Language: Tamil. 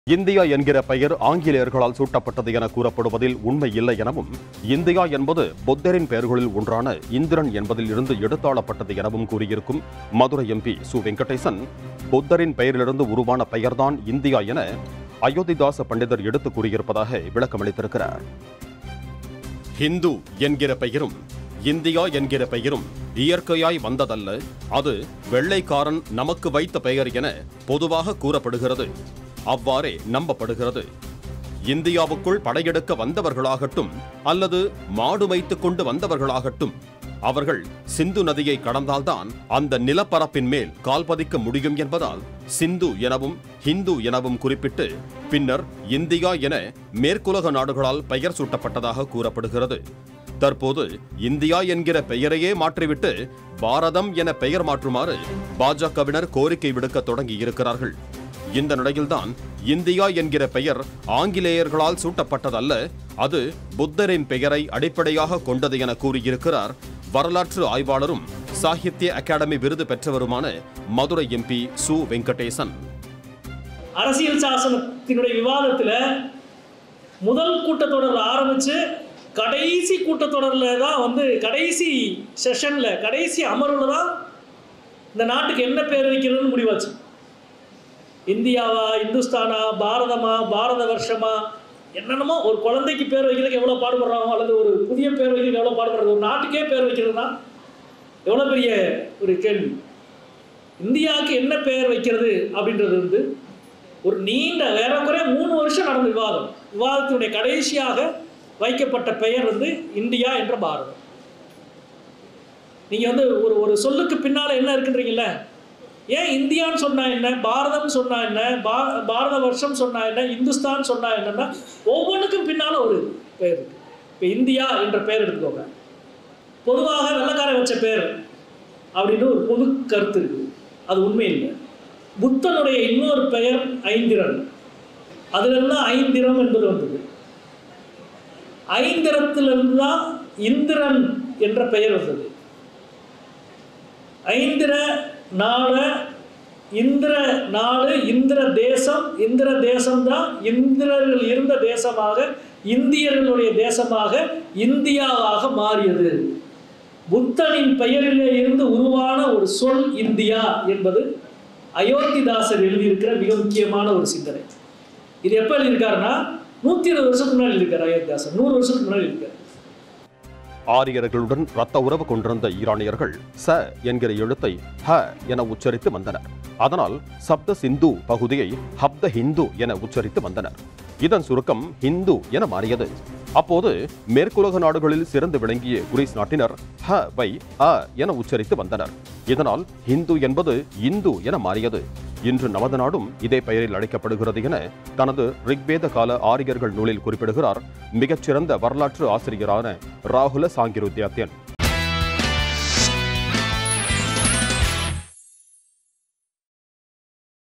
இந்தியா என்கிற பெயர் ஆங்கிலேயர்களால் சூட்டப்பட்டது என கூறப்படுவதில் உண்மை இல்லை எனவும் இந்தியா என்பது புத்தரின் பெயர்களில் ஒன்றான இந்திரன் என்பதில் இருந்து எடுத்தாளப்பட்டது எனவும் கூறியிருக்கும் மதுரை எம்பி சு வெங்கடேசன் புத்தரின் பெயரிலிருந்து உருவான பெயர்தான் இந்தியா என அயோத்திதாச பண்டிதர் எடுத்து கூறியிருப்பதாக விளக்கமளித்திருக்கிறார் ஹிந்து என்கிற பெயரும் இந்தியா என்கிற பெயரும் இயற்கையாய் வந்ததல்ல அது வெள்ளைக்காரன் நமக்கு வைத்த பெயர் என பொதுவாக கூறப்படுகிறது அவ்வாறே நம்பப்படுகிறது இந்தியாவுக்குள் படையெடுக்க வந்தவர்களாகட்டும் அல்லது மாடு வைத்துக் கொண்டு வந்தவர்களாகட்டும் அவர்கள் சிந்து நதியை கடந்தால்தான் அந்த நிலப்பரப்பின் மேல் கால் பதிக்க முடியும் என்பதால் சிந்து எனவும் ஹிந்து எனவும் குறிப்பிட்டு பின்னர் இந்தியா என மேற்குலக நாடுகளால் பெயர் சூட்டப்பட்டதாக கூறப்படுகிறது தற்போது இந்தியா என்கிற பெயரையே மாற்றிவிட்டு பாரதம் என பெயர் மாற்றுமாறு பாஜகவினர் கோரிக்கை விடுக்க தொடங்கி இருக்கிறார்கள் இந்த நிலையில்தான் இந்தியா என்கிற பெயர் ஆங்கிலேயர்களால் சூட்டப்பட்டதல்ல அது புத்தரின் பெயரை அடிப்படையாக கொண்டது என கூறியிருக்கிறார் வரலாற்று ஆய்வாளரும் சாகித்ய அகாடமி விருது பெற்றவருமான மதுரை எம்பி சு வெங்கடேசன் அரசியல் சாசனத்தினுடைய விவாதத்தில் முதல் கூட்டத்தொடரில் ஆரம்பித்து கடைசி கூட்டத்தொடரில் தான் வந்து கடைசி செஷனில் கடைசி அமர்வில் தான் இந்த நாட்டுக்கு என்ன பேர் வைக்கிறதுன்னு முடிவாச்சு இந்தியாவா இந்துஸ்தானா பாரதமா பாரத வருஷமா என்னென்னமோ ஒரு குழந்தைக்கு பேர் வைக்கிறதுக்கு எவ்வளோ பாடுபடுறாங்க அல்லது ஒரு புதிய பேர் வைக்கிறதுக்கு எவ்வளோ பாடுபடுறது ஒரு நாட்டுக்கே பேர் வைக்கிறதுனா எவ்வளோ பெரிய ஒரு கேள்வி இந்தியாவுக்கு என்ன பெயர் வைக்கிறது அப்படின்றது வந்து ஒரு நீண்ட ஏறக்குறைய மூணு வருஷம் நடந்த விவாதம் விவாதத்தினுடைய கடைசியாக வைக்கப்பட்ட பெயர் வந்து இந்தியா என்ற பாரதம் நீங்கள் வந்து ஒரு ஒரு சொல்லுக்கு பின்னால் என்ன இருக்குன்றீங்கல்ல ஏன் இந்தியான்னு சொன்னா என்ன பாரதம் சொன்னா என்ன பா பாரத வருஷம் சொன்னா என்ன இந்துஸ்தான் சொன்னா என்னன்னா ஒவ்வொன்றுக்கும் பின்னால் ஒரு பெயர் இருக்கு இப்போ இந்தியா என்ற பெயர் எடுத்துக்கோங்க பொதுவாக வெள்ளக்காரன் வச்ச பேர் அப்படின்னு ஒரு பொது கருத்து இருக்கு அது உண்மை இல்லை புத்தனுடைய இன்னொரு பெயர் ஐந்திரன் அதிலிருந்து தான் ஐந்திரம் என்பது வந்தது ஐந்திரத்திலிருந்து தான் இந்திரன் என்ற பெயர் வந்தது ஐந்திர நாள இந்திர நாடு இந்திர தேசம் இந்திர தேசம்தான் இந்திரர்கள் இருந்த தேசமாக இந்தியர்களுடைய தேசமாக இந்தியாவாக மாறியது புத்தனின் பெயரிலே இருந்து உருவான ஒரு சொல் இந்தியா என்பது அயோத்திதாசர் எழுதியிருக்கிற மிக முக்கியமான ஒரு சிந்தனை இது எப்போ எழுதியிருக்காருன்னா நூற்றி இருபது வருஷத்துக்கு முன்னாடி எழுதியிருக்காரு அயோத்திதாசர் நூறு வருஷத்துக்கு முன்னாடி எழுதியிருக்காரு ஆரியர்களுடன் ரத்த உறவு கொண்டிருந்த ஈரானியர்கள் ச என்கிற எழுத்தை ஹ என உச்சரித்து வந்தனர் அதனால் சப்த சிந்து பகுதியை ஹப்த ஹிந்து என உச்சரித்து வந்தனர் இதன் சுருக்கம் ஹிந்து என மாறியது அப்போது மேற்குலக நாடுகளில் சிறந்து விளங்கிய குரீஸ் நாட்டினர் ஹ வை அ என உச்சரித்து வந்தனர் இதனால் ஹிந்து என்பது இந்து என மாறியது இன்று நமது நாடும் இதே பெயரில் அழைக்கப்படுகிறது என தனது ரிக்வேத கால ஆரியர்கள் நூலில் குறிப்பிடுகிறார் மிகச்சிறந்த வரலாற்று ஆசிரியரான ராகுல சாங்கிருத்யாத்யன்